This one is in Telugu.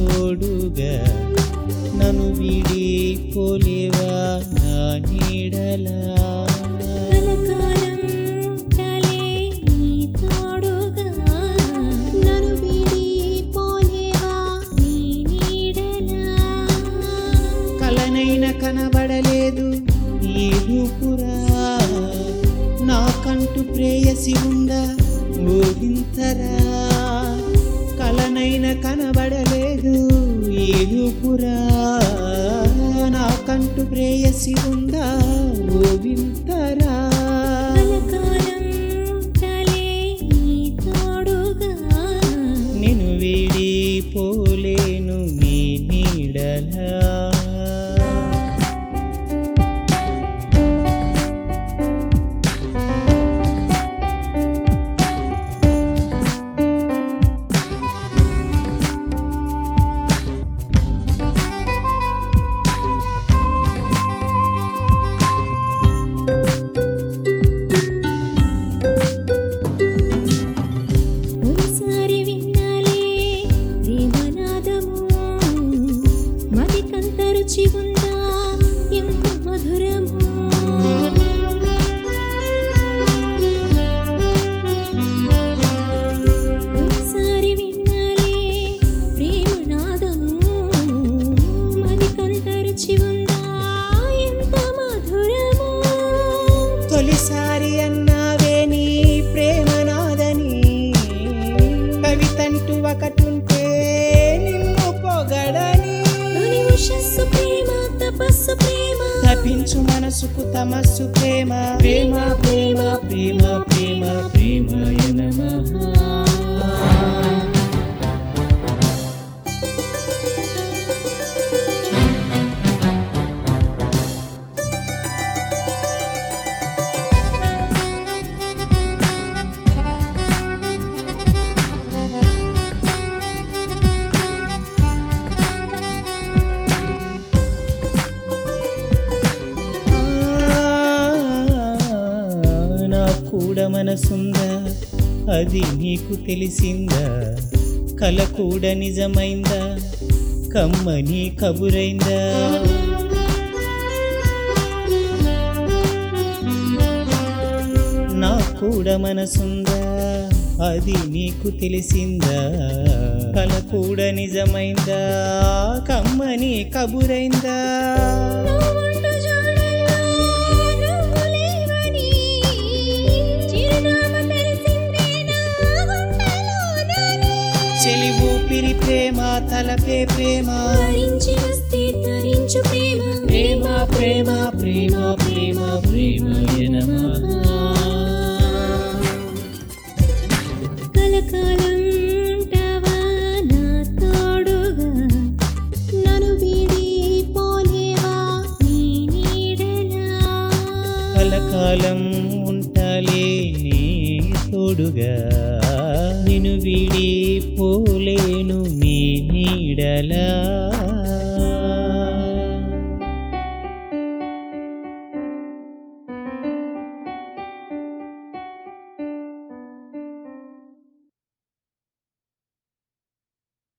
తోడుగా నన్ను వీడి పోలేవా నా నీడలా కలకాలం ఉంటాలే నీ తోడుగా నన్ను వీడి పోలేవా నీ నీడలా కలనైన కనబడలేదు ఈ రూపురా నాకంటూ ప్రేయసి ఉందా ఊహింతరా కలనైన కనబడలేదు ఈ రూపురా నాకంటూ ప్రేయసి ఉందా ఊహింతరా కలకాలం ఉంటాలే నీ తోడుగా నిన్ను వీడి పోలేను నీ నీడలా ఒకసారి విన్నాలే ప్రేమనాదము మది కంత రుచి ఉందా ఎంత మధురము ఒకసారి విన్నాలే ప్రేమనాదము మది కంత రుచి ఉందా ఎంత మధురము తొలిసారి అన్నావే నీ ప్రేమనాదని కవితంటూ ఒకటుంటే నిన్ను పొగడని తొలి ఉషస్సు ప్రేమ తపస్సు ప్రేమ తపించు మనసుకు తమస్సు ప్రేమ ప్రేమ ప్రేమ ప్రేమ ప్రేమ ప్రేమాయ నమః నా కూడా మనసుందా అది నీకు తెలిసిందా కల కూడా నిజమైందా కమ్మని కబురైందా నా కూడా మనసుందా అది నీకు తెలిసిందా కల కూడా నిజమైందా కమ్మని కబురైందా నువ్వుండు జాడల్లో నువ్వు లేవని చిరునామా తెలిసిందే నా గుండెలోనని. చెలి ఊపిరి ప్రేమ తలపే ప్రేమ తరించి వస్తే తరించు ప్రేమ ప్రేమ ప్రేమ ప్రేమ ప్రేమ ప్రేమయ నమః కలకాలం ఉంటావా నా తోడుగా నన్ను వీడి పోలేవా నీ నీడలా కలకాలం ఉంటాలే నీ తోడుగా నిన్ను వీడి పోలేను నీ నీడలా